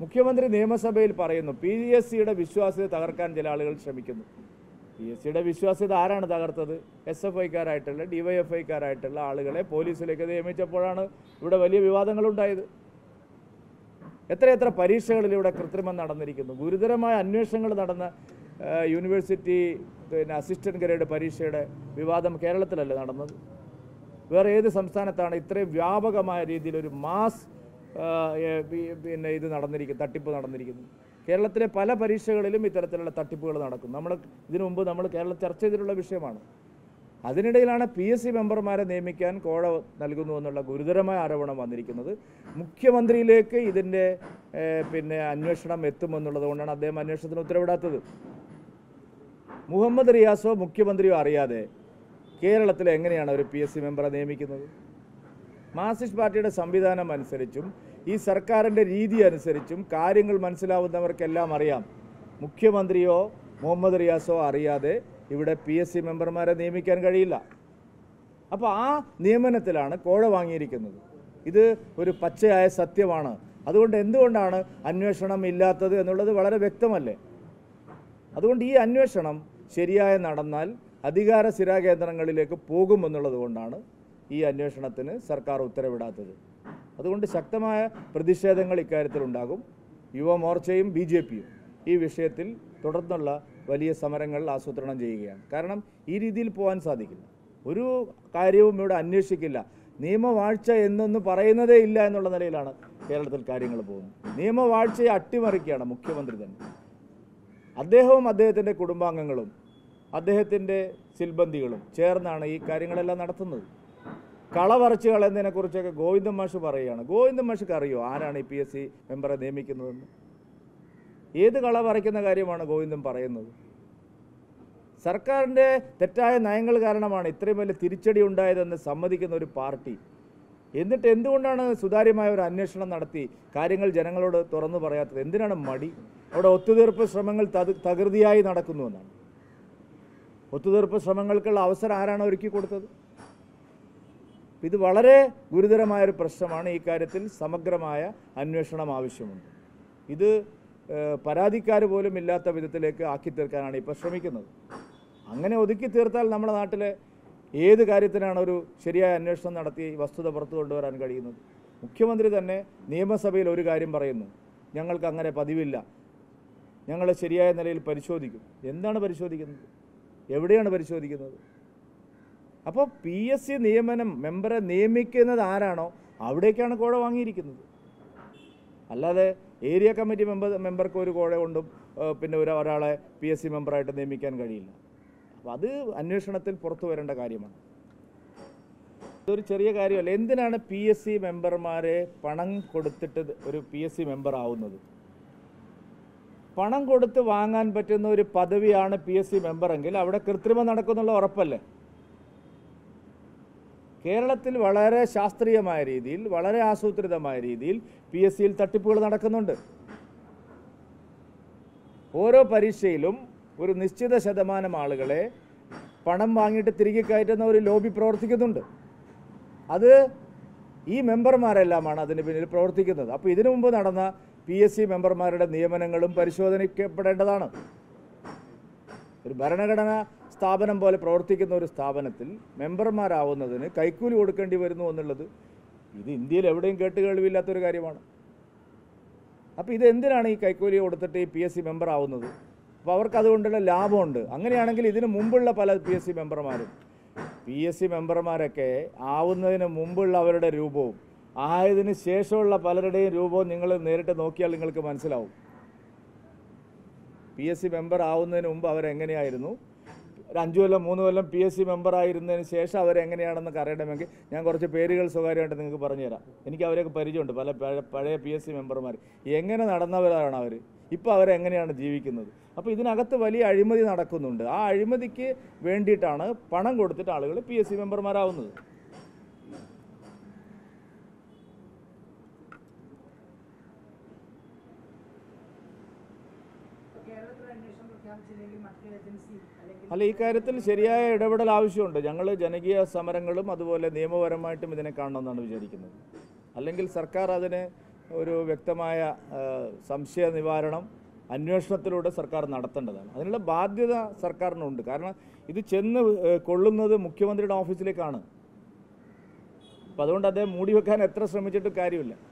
മുഖ്യമന്ത്രി നിയമസഭയിൽ പറയുന്നു പി എസ് സിയുടെ വിശ്വാസ്യത തകർക്കാൻ ചില ആളുകൾ ശ്രമിക്കുന്നു പി എസ് സിയുടെ വിശ്വാസ്യത ആരാണ് തകർത്തത് എസ് എഫ് ഐക്കാരായിട്ടുള്ള ഡിവൈഎഫ് ഐക്കാരായിട്ടുള്ള ആളുകളെ പോലീസിലേക്ക് നിയമിച്ചപ്പോഴാണ് ഇവിടെ വലിയ വിവാദങ്ങളുണ്ടായത് എത്രയെത്ര പരീക്ഷകളിൽ ഇവിടെ കൃത്രിമം നടന്നിരിക്കുന്നു ഗുരുതരമായ അന്വേഷണങ്ങൾ നടന്ന ആ, യൂണിവേഴ്സിറ്റി പിന്നെ അസിസ്റ്റന്റ് ഗ്രേഡ് പരീക്ഷയുടെ വിവാദം കേരളത്തിലല്ലേ നടന്നത് വേറെ ഏത് സംസ്ഥാനത്താണ് ഇത്രയും വ്യാപകമായ രീതിയിൽ ഒരു മാസ് ആ, ഏ, പി- പിന്നെ ഇത് നടന്നിരിക്കുന്നു തട്ടിപ്പ് നടന്നിരിക്കുന്നു കേരളത്തിലെ പല പരീക്ഷകളിലും ഇത്തരത്തിലുള്ള തട്ടിപ്പുകൾ നടക്കും നമ്മൾ ഇതിനു മുമ്പ് നമ്മൾ കേരളം ചർച്ച ചെയ്തിട്ടുള്ള വിഷയമാണ് അതിനിടയിലാണ് പി എസ് സി മെമ്പർമാരെ നിയമിക്കാൻ കോഴ നൽകുന്നു എന്നുള്ള ഗുരുതരമായ ആരോപണം വന്നിരിക്കുന്നത് മുഖ്യമന്ത്രിയിലേക്ക് ഇതിൻ്റെ ഏ, പിന്നെ അന്വേഷണം എത്തുമെന്നുള്ളത് കൊണ്ടാണ് അദ്ദേഹം അന്വേഷണത്തിന് ഉത്തരവിടാത്തത് മുഹമ്മദ് റിയാസോ മുഖ്യമന്ത്രിയോ അറിയാതെ കേരളത്തിൽ എങ്ങനെയാണ് ഒരു പി എസ് സി മെമ്പറെ നിയമിക്കുന്നത് മാർക്സിസ്റ്റ് പാർട്ടിയുടെ സംവിധാനം അനുസരിച്ചും ഈ സർക്കാരിൻ്റെ രീതി അനുസരിച്ചും കാര്യങ്ങൾ മനസ്സിലാവുന്നവർക്കെല്ലാം അറിയാം മുഖ്യമന്ത്രിയോ മുഹമ്മദ് റിയാസോ അറിയാതെ ഇവിടെ പി എസ് സി മെമ്പർമാരെ നിയമിക്കാൻ കഴിയില്ല അപ്പോൾ ആ നിയമനത്തിലാണ് കോഴ വാങ്ങിയിരിക്കുന്നത് ഇത് ഒരു പച്ചയായ സത്യമാണ് അതുകൊണ്ട് എന്തുകൊണ്ടാണ് അന്വേഷണം ഇല്ലാത്തത് എന്നുള്ളത് വളരെ വ്യക്തമല്ലേ അതുകൊണ്ട് ഈ അന്വേഷണം ശരിയായി നടന്നാൽ അധികാര സ്ഥിരാകേന്ദ്രങ്ങളിലേക്ക് പോകുമെന്നുള്ളത് കൊണ്ടാണ് ഈ അന്വേഷണത്തിന് സർക്കാർ ഉത്തരവിടാത്തത് അതുകൊണ്ട് ശക്തമായ പ്രതിഷേധങ്ങൾ ഇക്കാര്യത്തിൽ ഉണ്ടാകും യുവമോർച്ചയും ബി ജെ പിയും ഈ വിഷയത്തിൽ തുടർന്നുള്ള വലിയ സമരങ്ങൾ ആസൂത്രണം ചെയ്യുകയാണ് കാരണം ഈ രീതിയിൽ പോകാൻ സാധിക്കില്ല ഒരു കാര്യവും ഇവിടെ അന്വേഷിക്കില്ല നിയമവാഴ്ച എന്നൊന്ന് പറയുന്നതേ ഇല്ല എന്നുള്ള നിലയിലാണ് കേരളത്തിൽ കാര്യങ്ങൾ പോകുന്നത് നിയമവാഴ്ചയെ അട്ടിമറിക്കുകയാണ് മുഖ്യമന്ത്രി തന്നെ അദ്ദേഹവും അദ്ദേഹത്തിൻ്റെ കുടുംബാംഗങ്ങളും അദ്ദേഹത്തിൻ്റെ സിൽബന്ദികളും ചേർന്നാണ് ഈ കാര്യങ്ങളെല്ലാം നടത്തുന്നത് കളവറച്ച് കളയുന്നതിനെ കുറിച്ചൊക്കെ ഗോവിന്ദൻ മാഷ് പറയുകയാണ് ഗോവിന്ദൻ മാഷക്ക് അറിയോ ആരാണ് ഈ പി എസ് സി മെമ്പറെ നിയമിക്കുന്നതെന്ന് ഏത് കള പറിക്കുന്ന കാര്യമാണ് ഗോവിന്ദൻ പറയുന്നത് സർക്കാരിൻ്റെ തെറ്റായ നയങ്ങൾ കാരണമാണ് ഇത്രയും വലിയ തിരിച്ചടി ഉണ്ടായതെന്ന് സമ്മതിക്കുന്ന ഒരു പാർട്ടി എന്നിട്ട് എന്തുകൊണ്ടാണ് സുതാര്യമായ ഒരു അന്വേഷണം നടത്തി കാര്യങ്ങൾ ജനങ്ങളോട് തുറന്നു പറയാത്തത് എന്തിനാണ് മടി അവിടെ ഒത്തുതീർപ്പ് ശ്രമങ്ങൾ തത് തകൃതിയായി നടക്കുന്നുവെന്നാണ് ഒത്തുതീർപ്പ് ശ്രമങ്ങൾക്കുള്ള അവസരം ആരാണ് ഒരുക്കി കൊടുത്തത് ഇത് വളരെ ഗുരുതരമായ ഒരു പ്രശ്നമാണ് ഈ കാര്യത്തിൽ സമഗ്രമായ അന്വേഷണം ആവശ്യമുണ്ട് ഇത് ഏഹ്, പരാതിക്കാർ പോലും ഇല്ലാത്ത വിധത്തിലേക്ക് ആക്കി തീർക്കാനാണ് ഇപ്പോൾ ശ്രമിക്കുന്നത് അങ്ങനെ ഒതുക്കി തീർത്താൽ നമ്മുടെ നാട്ടിലെ ഏത് കാര്യത്തിനാണ് ഒരു ശരിയായ അന്വേഷണം നടത്തി വസ്തുത പുറത്തു കൊണ്ടുവരാൻ കഴിയുന്നത് മുഖ്യമന്ത്രി തന്നെ നിയമസഭയിൽ ഒരു കാര്യം പറയുന്നു ഞങ്ങൾക്ക് അങ്ങനെ പതിവില്ല ഞങ്ങൾ ശരിയായ നിലയിൽ പരിശോധിക്കും എന്താണ് പരിശോധിക്കുന്നത് എവിടെയാണ് പരിശോധിക്കുന്നത് അപ്പോൾ പി എസ് സി നിയമനം മെമ്പറെ നിയമിക്കുന്നത് ആരാണോ അവിടേക്കാണ് കോഴ വാങ്ങിയിരിക്കുന്നത് അല്ലാതെ ഏരിയ കമ്മിറ്റി മെമ്പർ മെമ്പർക്ക് ഒരു കോഴ കൊണ്ടും ഏഹ്, പിന്നെ ഒരു ഒരാളെ പി എസ് സി മെമ്പറായിട്ട് നിയമിക്കാൻ കഴിയില്ല അപ്പോൾ അത് അന്വേഷണത്തിൽ പുറത്തു വരേണ്ട കാര്യമാണ് ഇതൊരു ചെറിയ കാര്യമല്ല എന്തിനാണ് പി എസ് സി മെമ്പർമാരെ പണം കൊടുത്തിട്ട് ഒരു പി എസ് സി മെമ്പർ ആവുന്നത് പണം കൊടുത്ത് വാങ്ങാൻ പറ്റുന്ന ഒരു പദവിയാണ് പി എസ് സി മെമ്പറെങ്കിൽ അവിടെ കൃത്രിമം നടക്കുന്നുള്ള ഉറപ്പല്ലേ കേരളത്തിൽ വളരെ ശാസ്ത്രീയമായ രീതിയിൽ വളരെ ആസൂത്രിതമായ രീതിയിൽ പി എസ് സിയിൽ തട്ടിപ്പുകൾ നടക്കുന്നുണ്ട് ഓരോ പരീക്ഷയിലും ഒരു നിശ്ചിത ശതമാനം ആളുകളെ പണം വാങ്ങിയിട്ട് തിരികെ കയറ്റുന്ന ഒരു ലോബി പ്രവർത്തിക്കുന്നുണ്ട് അത് ഈ മെമ്പർമാരെല്ലാമാണ് അതിന് പിന്നിൽ പ്രവർത്തിക്കുന്നത് അപ്പോൾ ഇതിനു മുമ്പ് നടന്ന പി എസ് സി മെമ്പർമാരുടെ നിയമനങ്ങളും പരിശോധനിക്കപ്പെടേണ്ടതാണ് ഒരു ഭരണഘടനാ സ്ഥാപനം പോലെ പ്രവർത്തിക്കുന്ന ഒരു സ്ഥാപനത്തിൽ മെമ്പർമാരാവുന്നതിന് കൈക്കൂലി കൊടുക്കേണ്ടി വരുന്നു എന്നുള്ളത് ഇത് ഇന്ത്യയിൽ എവിടെയും കേട്ട് കേൾവിയില്ലാത്തൊരു കാര്യമാണ് അപ്പോൾ ഇത് എന്തിനാണ് ഈ കൈക്കൂലി കൊടുത്തിട്ട് ഈ പി എസ് സി മെമ്പർ ആവുന്നത് അപ്പോൾ അവർക്ക് അതുകൊണ്ടുള്ള ലാഭമുണ്ട് അങ്ങനെയാണെങ്കിൽ ഇതിന് മുമ്പുള്ള പല പി എസ് സി മെമ്പർമാരും പി എസ് സി മെമ്പർമാരൊക്കെ ആവുന്നതിന് മുമ്പുള്ള അവരുടെ രൂപവും ആയതിനു ശേഷമുള്ള പലരുടെയും രൂപവും നിങ്ങൾ നേരിട്ട് നോക്കിയാൽ നിങ്ങൾക്ക് മനസ്സിലാവും പി എസ് സി മെമ്പർ ആവുന്നതിന് മുമ്പ് അവരെങ്ങനെയായിരുന്നു ഒരു അഞ്ചു കൊല്ലം മൂന്ന് കൊല്ലം പി എസ് സി മെമ്പർ ആയിരുന്നതിന് ശേഷം അവരെങ്ങനെയാണെന്നൊക്കെ അറിയണമെങ്കിൽ ഞാൻ കുറച്ച് പേരുകൾ സ്വകാര്യമായിട്ട് നിങ്ങൾക്ക് പറഞ്ഞുതരാം എനിക്ക് അവരെയൊക്കെ പരിചയമുണ്ട് പല പഴ- പഴയ പി എസ് സി മെമ്പർമാർ എങ്ങനെ നടന്നവരാണ് അവർ ഇപ്പോൾ അവരെങ്ങനെയാണ് ജീവിക്കുന്നത് അപ്പോൾ ഇതിനകത്ത് വലിയ അഴിമതി നടക്കുന്നുണ്ട് ആ അഴിമതിക്ക് വേണ്ടിയിട്ടാണ് പണം കൊടുത്തിട്ട് ആളുകൾ പി എസ് സി മെമ്പർമാരാവുന്നത് കേരളത്തിൽ അന്വേഷണം പ്രഖ്യാപിച്ചില്ലെങ്കിൽ മറ്റു ഏജൻസി അല്ലെങ്കിൽ അല്ല ഈ കാര്യത്തിൽ ശരിയായ ഇടപെടൽ ആവശ്യമുണ്ട് ഞങ്ങൾ ജനകീയ സമരങ്ങളും അതുപോലെ നിയമപരമായിട്ടും ഇതിനെ കാണണമെന്നാണ് വിചാരിക്കുന്നത് അല്ലെങ്കിൽ സർക്കാർ അതിന് ഒരു വ്യക്തമായ ആ, സംശയ നിവാരണം അന്വേഷണത്തിലൂടെ സർക്കാർ നടത്തേണ്ടതാണ് അതിനുള്ള ബാധ്യത സർക്കാരിനുണ്ട് കാരണം ഇത് ചെന്ന് ഏ, കൊള്ളുന്നത് മുഖ്യമന്ത്രിയുടെ ഓഫീസിലേക്കാണ് അപ്പോൾ അതുകൊണ്ട് അദ്ദേഹം മൂടി വെക്കാൻ എത്ര ശ്രമിച്ചിട്ടും കാര്യമില്ല